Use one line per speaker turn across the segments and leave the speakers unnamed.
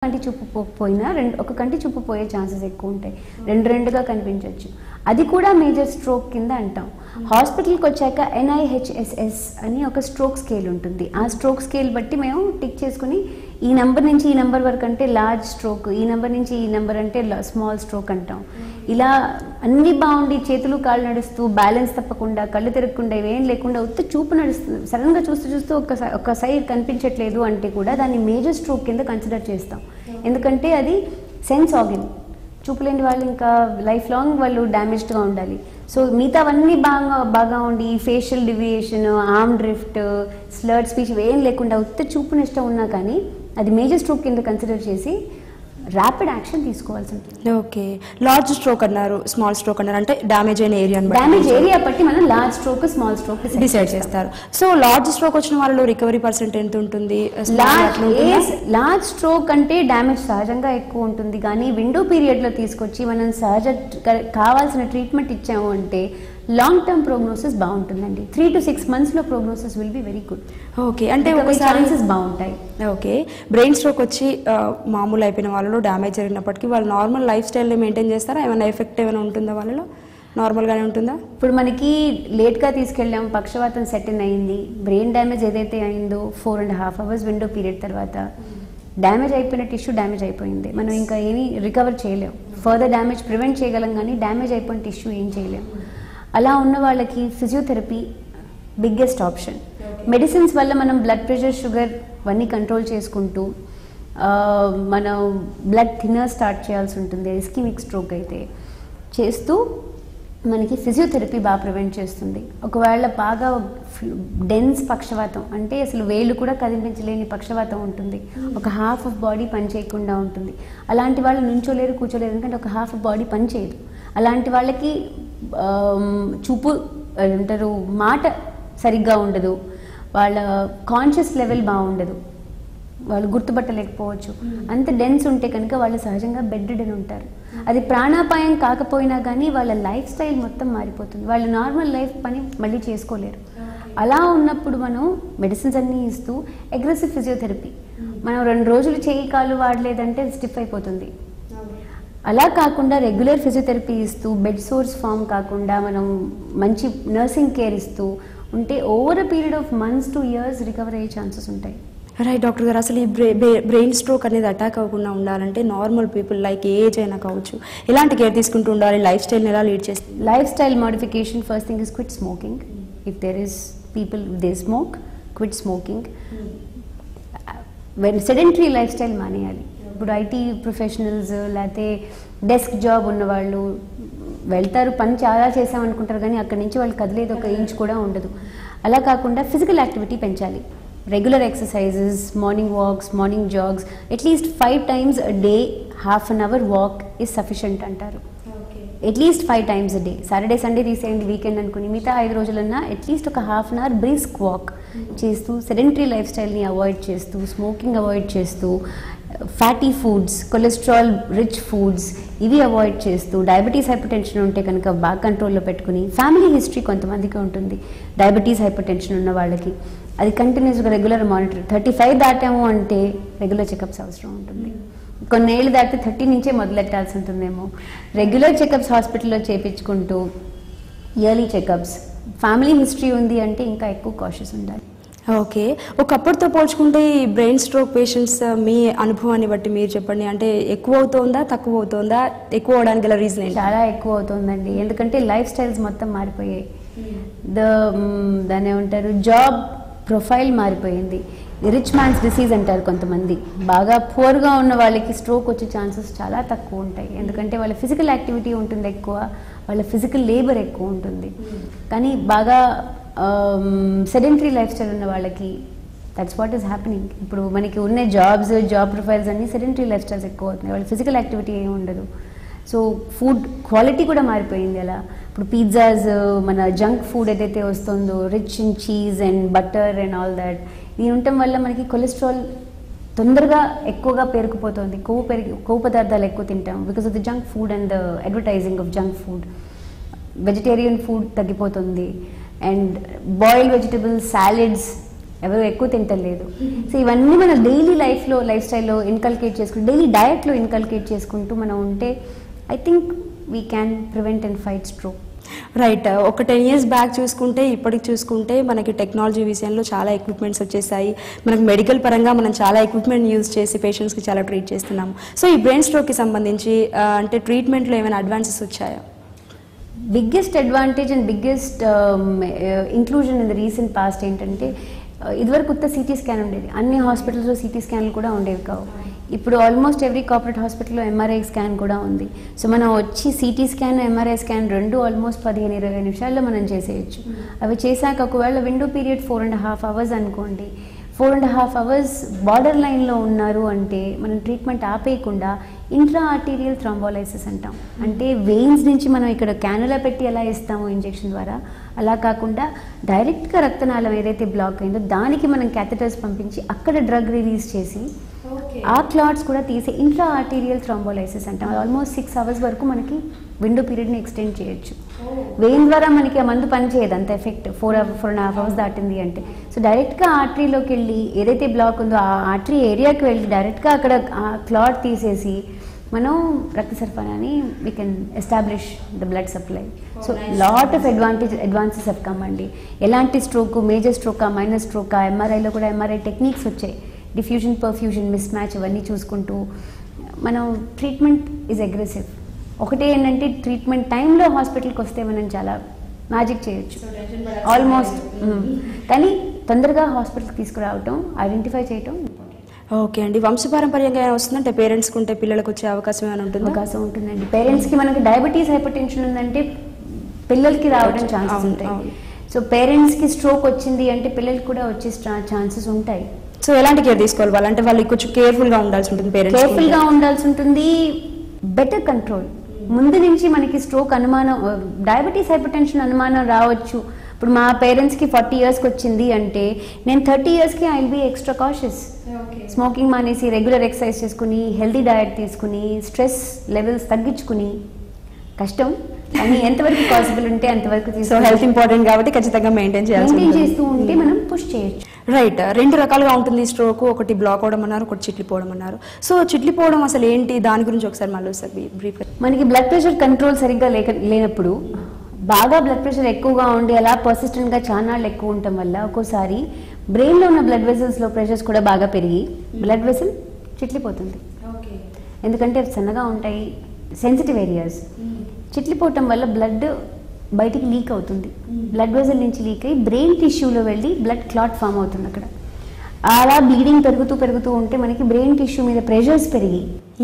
కంటి చూపు పోకపోయినా రెండు ఒక కంటి చూపు పోయే ఛాన్సెస్ ఎక్కువ ఉంటాయి రెండు రెండుగా కనిపించవచ్చు అది కూడా మేజర్ స్ట్రోక్ కింద అంటాం హాస్పిటల్కి వచ్చాక ఎన్ఐహెచ్ఎస్ఎస్ అని ఒక స్ట్రోక్ స్కేల్ ఉంటుంది ఆ స్ట్రోక్ స్కేల్ బట్టి మేము టిక్ చేసుకుని ఈ నెంబర్ నుంచి ఈ నెంబర్ వరకు అంటే లార్జ్ స్ట్రోక్ ఈ నెంబర్ నుంచి ఈ నెంబర్ అంటే స్మాల్ స్ట్రోక్ అంటాం ఇలా అన్ని బాగుండి చేతులు కాళ్ళు నడుస్తూ బ్యాలెన్స్ తప్పకుండా కళ్ళు తిరగకుండా ఇవేం లేకుండా ఉత్త చూపు నడుస్తుంది సడన్గా చూస్తూ చూస్తూ ఒక సై- ఒక సైడ్ కనిపించట్లేదు అంటే కూడా దాన్ని మేజర్ స్ట్రోక్ కింద కన్సిడర్ చేస్తాం ఎందుకంటే అది సెన్స్ ఆర్గన్ చూపులేని వాళ్ళు ఇంకా లైఫ్ లాంగ్ వాళ్ళు డ్యామేజ్డ్గా ఉండాలి సో మిగతావన్నీ బాగా బాగా ఉండి facial deviation arm drift slurred speech ఏం లేకుండా ఉత్త చూపు నష్టం ఉన్నా కానీ అది మేజర్ స్ట్రోక్ కింద కన్సిడర్ చేసి ర్యాపిడ్ యాక్షన్ తీసుకోవాల్సి ఉంటుంది
ఓకే లార్జ్ స్ట్రోక్ అన్నారు స్మాల్ స్ట్రోక్ అన్నారు అంటే డ్యామేజ్ అయిన ఏరియాని
డ్యామేజ్ ఏరియా బట్టి మనం large stroke small stroke
decide చేస్తారు సో లార్జ్ స్ట్రోక్ వచ్చిన వాళ్ళలో రికవరీ పర్సెంట్ ఎంత ఉంటుంది Small
లార్జ్
అట్లా ఉంటుందా?
లార్జ్ స్ట్రోక్ అంటే డ్యామేజ్ సహజంగా ఎక్కువ ఉంటుంది కానీ విండో పీరియడ్లో తీసుకొచ్చి మనం సహజ కావాల్సిన ట్రీట్మెంట్ ఇచ్చాము అంటే లాంగ్ టర్మ్ ప్రోగ్నోసిస్ బాగుంటుందండి త్రీ టు సిక్స్ మంత్స్లో prognosis will be very good
okay అంటే ఒకసారి
ఛాన్సెస్ బాగుంటాయి
ఓకే బ్రెయిన్ స్ట్రోక్ వచ్చి ఆ, మామూలు అయిపోయిన వాళ్ళలో డ్యామేజ్ జరిగినప్పటికీ వాళ్ళు నార్మల్ లైఫ్ స్టైల్ని మెయింటైన్ చేస్తారా ఏమైనా ఎఫెక్ట్ ఏమైనా ఉంటుందా వాళ్ళలో నార్మల్గానే ఉంటుందా
ఇప్పుడు మనకి లేట్గా తీసుకెళ్ళాం పక్షవాతం సెటిల్ అయింది బ్రెయిన్ డ్యామేజ్ ఏదైతే అయిందో four and half hours window period తర్వాత డ్యామేజ్ అయిపోయిన టిష్యూ డ్యామేజ్ అయిపోయింది మనం ఇంకా ఏమీ రికవర్ చేయలేం ఫర్దర్ డ్యామేజ్ ప్రివెంట్ చేయగలం కానీ డ్యామేజ్ అయిపోయిన టిష్యూ ఏం చేయలేం అలా ఉన్న వాళ్ళకి ఫిజియోథెరపీ బిగ్గెస్ట్ ఆప్షన్ మెడిసిన్స్ వల్ల మనం బ్లడ్ ప్రెషర్ షుగర్ అవన్నీ కంట్రోల్ చేసుకుంటూ ఆ, మనం బ్లడ్ థిన్నర్ స్టార్ట్ చేయాల్సి ఉంటుంది ఇస్కిమిక్ స్ట్రోక్ అయితే చేస్తూ మనకి ఫిజియోథెరపీ బాగా ప్రివెంట్ చేస్తుంది ఒకవేళ బాగా డెన్స్ పక్షవాతం అంటే అసలు వేళ్ళు కూడా కదిలించలేని పక్షవాతం ఉంటుంది ఒక హాఫ్ ఆఫ్ బాడీ పని చేయకుండా ఉంటుంది అలాంటి వాళ్ళు నుంచోలేరు కూర్చోలేరు ఎందుకంటే ఒక హాఫ్ ఆఫ్ బాడీ పని చేయదు అలాంటి వాళ్ళకి ఆమ్, చూపు అంటారు మాట సరిగ్గా ఉండదు వాళ్ళ కాన్షియస్ లెవెల్ బాగుండదు వాళ్ళు గుర్తుపట్టలేకపోవచ్చు అంత డెన్స్ ఉంటే కనుక వాళ్ళు సహజంగా బెడ్ డెన్ ఉంటారు అది ప్రాణాపాయం కాకపోయినా కానీ వాళ్ళ లైఫ్ స్టైల్ మొత్తం మారిపోతుంది వాళ్ళు నార్మల్ లైఫ్ పని మళ్ళీ చేసుకోలేరు అలా ఉన్నప్పుడు మనం మెడిసిన్స్ అన్నీ ఇస్తూ అగ్రెసివ్ ఫిజియోథెరపీ మనం రెండు రోజులు చేయి కాళ్ళు వాడలేదంటే స్టిఫ్ అయిపోతుంది అలా కాకుండా రెగ్యులర్ ఫిజియోథెరపీ ఇస్తూ బెడ్ సోర్స్ ఫామ్ కాకుండా మనం మంచి నర్సింగ్ కేర్ ఇస్తూ ఉంటే over uh period of months to years recover అయ్యే ఛాన్సెస్ ఉంటాయి
రైట్ డాక్టర్ గారు అసలు ఈ బ్రెయిన్ స్ట్రోక్ అనేది అటాక్ అవ్వకుండా ఉండాలంటే నార్మల్ పీపుల్ లైక్ ఏజ్ అయినా కావచ్చు ఎలాంటి కేర్ తీసుకుంటూ ఉండాలి లైఫ్ స్టైల్ని ఎలా లీడ్ చేస్తుంది
lifestyle modification first thing is quit smoking if there is people they smoke quit smoking when sedentary lifestyle మానేయాలి ఇప్పుడు ఐటీ ప్రొఫెషనల్స్ లేకపోతే డెస్క్ జాబ్ ఉన్నవాళ్ళు వెళ్తారు పని చాలా చేసామనుకుంటారు కానీ అక్కడి నుంచి వాళ్ళు కదిలేదు ఒక ఇంచ్ కూడా ఉండదు అలా కాకుండా ఫిజికల్ యాక్టివిటీ పెంచాలి regular exercises morning walks morning jogs at least five times a day half an hour walk is sufficient అంటారు at least five times day Saturday Sunday తీసేయండి వీకెండ్ అనుకుని మిగతా ఐదు రోజులన్నా అట్లీస్ట్ ఒక half an hour brisk walk చేస్తూ sedentary లైఫ్ స్టైల్ని అవాయిడ్ చేస్తూ స్మోకింగ్ అవాయిడ్ చేస్తూ fatty foods cholesterol rich foods ఇవి అవాయిడ్ చేస్తూ డయాబెటీస్ హైపర్ టెన్షన్ ఉంటే కనుక బాగా కంట్రోల్లో పెట్టుకుని ఫ్యామిలీ హిస్టరీ కొంతమందికి ఉంటుంది డయాబెటీస్ హైపర్ టెన్షన్ ఉన్న వాళ్ళకి అది కంటిన్యూస్గా రెగ్యులర్ మానిటర్ థర్టీ ఫైవ్ దాటాము అంటే రెగ్యులర్ చెకప్స్ అవసరం ఉంటుంది కొన్నేళ్ళు దాటితే థర్టీ నుంచే మొదలెట్టాల్సి ఉంటుందేమో రెగ్యులర్ చెకప్స్ హాస్పిటల్లో చేపించుకుంటూ ఇయర్లీ చెకప్స్ ఫ్యామిలీ హిస్టరీ ఉంది అంటే ఇంకా ఎక్కువ కాషియస్ ఉండాలి
ఓకే ఒకప్పటితో పోల్చుకుంటే ఈ బ్రెయిన్ స్ట్రోక్ పేషెంట్స్ మీ అనుభవాన్ని బట్టి మీరు చెప్పండి అంటే ఎక్కువ అవుతోందా తక్కువ అవుతోందా ఎక్కువ అవడానికి గల రీజన్ ఏంటి
చాలా ఎక్కువ అవుతుందండి ఎందుకంటే లైఫ్ స్టైల్స్ మొత్తం మారిపోయాయి ద మ్, దాన్ని ఏమంటారు జాబ్ ప్రొఫైల్ మారిపోయింది రిచ్ మ్యాన్స్ డిసీజ్ అంటారు కొంతమంది బాగా పూర్గా ఉన్న వాళ్ళకి స్ట్రోక్ వచ్చే ఛాన్సెస్ చాలా తక్కువ ఉంటాయి ఎందుకంటే వాళ్ళ ఫిజికల్ యాక్టివిటీ ఉంటుంది ఎక్కువ వాళ్ళ ఫిజికల్ లేబర్ ఎక్కువ ఉంటుంది కానీ బాగా సెడెంటరీ లైఫ్ స్టైల్ ఉన్న వాళ్ళకి దట్స్ వాట్ ఈస్ హ్యాపెనింగ్ ఇప్పుడు మనకి ఉన్న జాబ్స్ జాబ్ ప్రొఫైల్స్ అన్ని సెడెంటరీ లైఫ్ స్టైల్స్ ఎక్కువ అవుతున్నాయి వాళ్ళ ఫిజికల్ యాక్టివిటీ ఏమి ఉండదు సో ఫుడ్ క్వాలిటీ కూడా మారిపోయింది అలా ఇప్పుడు పిజ్జాస్ మన జంక్ ఫుడ్ ఏదైతే వస్తుందో rich in cheese and butter and all that ఇది ఉండటం వల్ల మనకి కొలెస్ట్రాల్ తొందరగా ఎక్కువగా పేరుకుపోతుంది కొవ్వు పెరిగి కొవ్వు పదార్థాలు ఎక్కువ తింటాం because of the junk food and the advertising of junk food vegetarian food తగ్గిపోతుంది అండ్ బాయిల్డ్ వెజిటబుల్స్ సాలెడ్స్ ఎవరు ఎక్కువ తింటలేదు సో ఇవన్నీ మన డైలీ లైఫ్లో లైఫ్ స్టైల్లో ఇన్కల్కేట్ చేసుకుంటూ డైలీ డయట్లో ఇన్కల్కేట్ చేసుకుంటూ మనం ఉంటే I think we can prevent and fight stroke
right ఒక టెన్ ఇయర్స్ బ్యాక్ చూసుకుంటే ఇప్పటికి చూసుకుంటే మనకి టెక్నాలజీ విషయంలో చాలా ఎక్విప్మెంట్స్ వచ్చేసాయి మనకి మెడికల్ పరంగా మనం చాలా ఎక్విప్మెంట్ యూజ్ చేసి పేషెంట్స్కి చాలా ట్రీట్ చేస్తున్నాము సో ఈ బ్రెయిన్ స్ట్రోక్కి సంబంధించి ఆ, అంటే ట్రీట్మెంట్లో ఏమైనా అడ్వాన్సెస్ వచ్చాయా
biggest advantage and biggest inclusion in the recent past ఏంటంటే uh, ఇదివరకు ఉత్త సిటీ స్కాన్ ఉండేది అన్ని హాస్పిటల్స్లో సిటీ స్కాన్లు కూడా ఉండేవి కావు ఇప్పుడు ఆల్మోస్ట్ ఎవ్రీ కార్పొరేట్ హాస్పిటల్లో ఎంఆర్ఐ స్కాన్ కూడా ఉంది సో మనం వచ్చి సిటీ స్కాన్ ఎంఆర్ఐ స్కాన్ రెండు ఆల్మోస్ట్ పదిహేను ఇరవై నిమిషాల్లో మనం చేసేయచ్చు అవి చేశాక ఒకవేళ window period four and half hours అనుకోండి four and half hours border లైన్లో ఉన్నారు అంటే మనం ట్రీట్మెంట్ ఆపేయకుండా ఇంట్రా ఆర్టీరియల్ థ్రాంబోలైసిస్ అంటాం అంటే వెయిన్స్ నుంచి మనం ఇక్కడ క్యానులా పెట్టి ఎలా ఇస్తామో ఇంజెక్షన్ ద్వారా అలా కాకుండా డైరెక్ట్గా రక్తనాళం ఏదైతే బ్లాక్ అయిందో దానికి మనం క్యాథెటర్స్ పంపించి అక్కడ డ్రగ్ రిలీజ్ చేసి ఆ క్లాట్స్ కూడా తీసి ఇంట్రా ఆర్టీరియల్ థ్రాంబోలైసిస్ అంటాం ఆల్మోస్ట్ సిక్స్ అవర్స్ వరకు మనకి విండో పీరియడ్ని ఎక్స్టెండ్ చేయొచ్చు వెయిన్ ద్వారా మనకి ఆ మందు పనిచేయదు అంత effect four hour four and half hours దాటింది అంటే సో డైరెక్ట్గా ఆర్టరీలోకి వెళ్ళి ఏదైతే బ్లాక్ ఉందో ఆ ఆర్టరీ ఏరియాకి వెళ్ళి డైరెక్ట్గా అక్కడ ఆ క్లాట్ తీసేసి మనం రక్త సరఫరాని we can establish the blood supply so lot of advantage advances of come అండి ఎలాంటి స్ట్రోక్ మేజర్ స్ట్రోకా మైనర్ స్ట్రోకా ఎంఆర్ఐలో కూడా ఎంఆర్ఐ టెక్నిక్స్ వచ్చాయి డిఫ్యూజన్ పర్ఫ్యూజన్ మిస్ మ్యాచ్ అవన్నీ చూసుకుంటూ మనం ట్రీట్మెంట్ ఈజ్ అగ్రెసివ్ ఒకటే ఏంటంటే ట్రీట్మెంట్ టైంలో హాస్పిటల్కి వస్తే మనం చాలా మ్యాజిక్ చేయొచ్చు ఆల్మోస్ట్ కానీ తొందరగా హాస్పిటల్కి తీసుకురావటం ఐడెంటిఫై చేయటం
ఓకే అండి వంశపారంపర్యంగా ఏమైనా వస్తుందంటే పేరెంట్స్కి ఉంటే పిల్లలకు వచ్చే అవకాశం ఏమైనా ఉంటుంది
అవకాశం ఉంటుందండి పేరెంట్స్కి మనకి డయాబెటీస్ హైపర్ టెన్షన్ ఉందంటే పిల్లలకి రావడం ఛాన్సెస్
అవును,
ఉంటాయి
అవును.
సో పేరెంట్స్కి స్ట్రోక్ వచ్చింది అంటే పిల్లలకి కూడా వచ్చే ఛాన్సెస్ ఉంటాయి
సో ఎలాంటి కేర్ తీసుకోవాలి వాళ్ళు అంటే వాళ్ళు కొంచెం కేర్ఫుల్గా ఉండాల్సి ఉంటుంది పేరెంట్స్
కేర్ఫుల్గా ఉండాల్సి ఉంటుంది బెటర్ కంట్రోల్ ముందు నుంచి మనకి స్ట్రోక్ అనుమానం డయాబెటీస్ హైపర్ టెన్షన్ అనుమానం రావచ్చు ఇప్పుడు మా పేరెంట్స్కి ఫార్టీ ఇయర్స్కి వచ్చింది అంటే నేను థర్టీ ఇయర్స్కి I will be extra cautious smoking మానేసి రెగ్యులర్ ఎక్సర్సైజ్ చేసుకుని హెల్దీ డయట్ తీసుకుని స్ట్రెస్ లెవెల్స్ తగ్గించుకుని కష్టం కానీ ఎంతవరకు పాసిబుల్ ఉంటే అంతవరకు
సో హెల్త్ ఇంపార్టెంట్ కాబట్టి ఖచ్చితంగా మెయింటైన్ చేయాల్సి
మెయింటైన్
ఉంటుంది
చేస్తూ ఉంటే మనం పుష్ చేయొచ్చు
రైట్ రెండు రకాలుగా ఉంటుంది స్ట్రోక్ ఒకటి బ్లాక్ అవడం అన్నారు ఒకటి చిట్లిపోవడం అన్నారు సో చిట్లిపోవడం అసలు ఏంటి దాని గురించి ఒకసారి మళ్ళీ ఒకసారి బ్రీఫ్
మనకి బ్లడ్ ప్రెషర్ కంట్రోల్ సరిగ్గా లేక లేనప్పుడు బాగా బ్లడ్ ప్రెషర్ ఎక్కువగా ఉండి అలా పర్సిస్టెంట్గా చానాళ్ళు ఎక్కువ ఉండటం వల్ల ఒక్కోసారి బ్రెయిన్లో ఉన్న బ్లడ్ వెసల్స్లో ప్రెషర్స్ కూడా బాగా పెరిగి బ్లడ్ వెసల్ చిట్లిపోతుంది ఎందుకంటే అవి సన్నగా ఉంటాయి సెన్సిటివ్ ఏరియాస్ చిట్లిపోవటం వల్ల బ్లడ్ బయటికి లీక్ అవుతుంది బ్లడ్ వెజల్ నుంచి లీక్ అయ్యి బ్రెయిన్ టిష్యూలో వెళ్ళి బ్లడ్ క్లాట్ ఫామ్ అవుతుంది అక్కడ అలా బ్లీడింగ్ పెరుగుతూ పెరుగుతూ ఉంటే మనకి బ్రెయిన్ టిష్యూ మీద ప్రెషర్స్ పెరిగి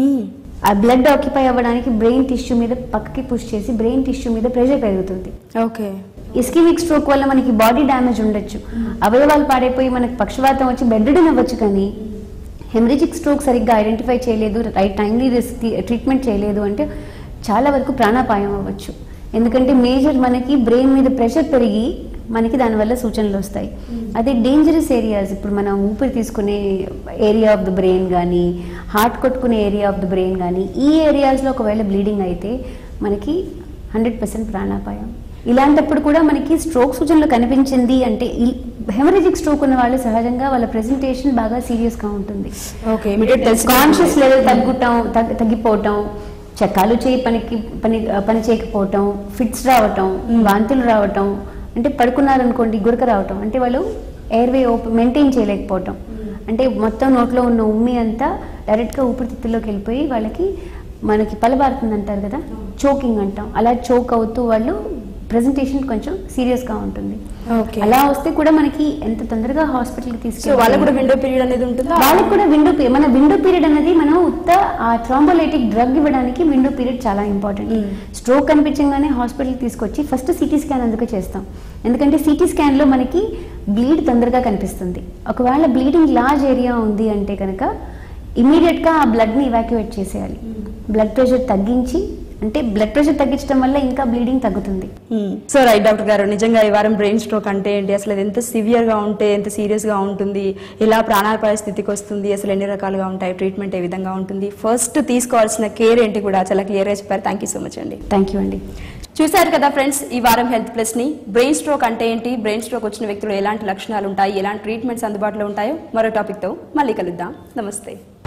ఆ బ్లడ్ ఆక్యుపై అవ్వడానికి బ్రెయిన్ టిష్యూ మీద పక్కకి పుష్ చేసి బ్రెయిన్ టిష్యూ మీద ప్రెషర్ పెరుగుతుంది
ఓకే
ఇస్కిమిక్ స్ట్రోక్ వల్ల మనకి బాడీ డ్యామేజ్ ఉండొచ్చు అవయవాలు పాడైపోయి మనకి పక్షవాతం వచ్చి బెడ్డెడ్ అవ్వచ్చు కానీ హెమరేజిక్ స్ట్రోక్ సరిగ్గా ఐడెంటిఫై చేయలేదు రైట్ టైంలీ ట్రీట్మెంట్ చేయలేదు అంటే చాలా వరకు ప్రాణాపాయం అవ్వచ్చు ఎందుకంటే మేజర్ మనకి బ్రెయిన్ మీద ప్రెషర్ పెరిగి మనకి దానివల్ల సూచనలు వస్తాయి అదే డేంజరస్ ఏరియాస్ ఇప్పుడు మనం ఊపిరి తీసుకునే ఏరియా ఆఫ్ ద బ్రెయిన్ కానీ హార్ట్ కొట్టుకునే ఏరియా ఆఫ్ ద బ్రెయిన్ కానీ ఈ ఏరియాస్లో ఒకవేళ బ్లీడింగ్ అయితే మనకి హండ్రెడ్ పర్సెంట్ ప్రాణాపాయం ఇలాంటప్పుడు కూడా మనకి స్ట్రోక్ సూచనలు కనిపించింది అంటే హెమరేజిక్ స్ట్రోక్ ఉన్న వాళ్ళు సహజంగా వాళ్ళ ప్రెజెంటేషన్ బాగా సీరియస్గా ఉంటుంది
ఓకే ఇమీడియట్ తెలిసి
కాన్షియస్ లెవెల్ తగ్గుటం తగ్- తగ్గిపోవటం చక్కాలు చేయి పనికి పని పని చేయకపోవటం ఫిట్స్ రావటం వాంతులు రావటం అంటే పడుకున్నారనుకోండి గురక రావటం అంటే వాళ్ళు ఎయిర్వే ఓపెన్ మెయింటైన్ చేయలేకపోవటం అంటే మొత్తం నోట్లో ఉన్న ఉమ్మి అంతా డైరెక్ట్గా ఊపిరితిత్తుల్లోకి వెళ్ళిపోయి వాళ్ళకి మనకి పలబారుతుంది అంటారు కదా చోకింగ్ అంటాం అలా చోక్ అవుతూ వాళ్ళు ప్రెజెంటేషన్ కొంచెం సీరియస్గా ఉంటుంది
ఓకే
అలా వస్తే కూడా మనకి ఎంత తొందరగా హాస్పిటల్కి
సో
తీసుకెళ్ళి
వాళ్ళకు కూడా విండో పీరియడ్ అనేది ఉంటుందా
వాళ్ళకి కూడా విండో పీరియడ్ మన విండో పీరియడ్ అనేది మనం ఉత్త ఆ థ్రాంబోలైటిక్ డ్రగ్ ఇవ్వడానికి విండో పీరియడ్ చాలా ఇంపార్టెంట్
Mm.
స్ట్రోక్ కనిపించగానే హాస్పిటల్కి తీసుకొచ్చి ఫస్ట్ సిటీ స్కాన్ అందుకే చేస్తాం ఎందుకంటే సిటీ స్కాన్లో మనకి బ్లీడ్ తొందరగా కనిపిస్తుంది ఒకవేళ బ్లీడింగ్ లార్జ్ ఏరియా ఉంది అంటే కనుక ఇమీడియట్గా ఆ బ్లడ్ని ఇవాక్యువేట్ చేసేయాలి బ్లడ్ ప్రెషర్ తగ్గించి అంటే బ్లడ్ ప్రెషర్ తగ్గించడం వల్ల ఇంకా బ్లీడింగ్ తగ్గుతుంది
సో రైట్ డాక్టర్ గారు నిజంగా ఈ వారం బ్రెయిన్ స్ట్రోక్ అంటే ఏంటి అసలు అది ఎంత సివియర్గా ఉంటే ఎంత సీరియస్గా ఉంటుంది ఎలా ప్రాణాపాయ స్థితికి వస్తుంది అసలు ఎన్ని రకాలుగా ఉంటాయి ట్రీట్మెంట్ ఏ విధంగా ఉంటుంది ఫస్ట్ తీసుకోవాల్సిన కేర్ ఏంటి కూడా చాలా క్లియర్గా చెప్పారు థ్యాంక్ యూ సో మచ్ అండి
థ్యాంక్ యూ అండి
చూశారు కదా ఫ్రెండ్స్ ఈ వారం హెల్త్ ప్లస్ ని బ్రెయిన్ స్ట్రోక్ అంటే ఏంటి బ్రెయిన్ స్ట్రోక్ వచ్చిన వ్యక్తులు ఎలాంటి లక్షణాలు ఉంటాయి ఎలాంటి ట్రీట్మెంట్స్ అందుబాటులో ఉంటాయో మరో టాపిక్ తో మళ్ళీ కలుద్దాం నమస్తే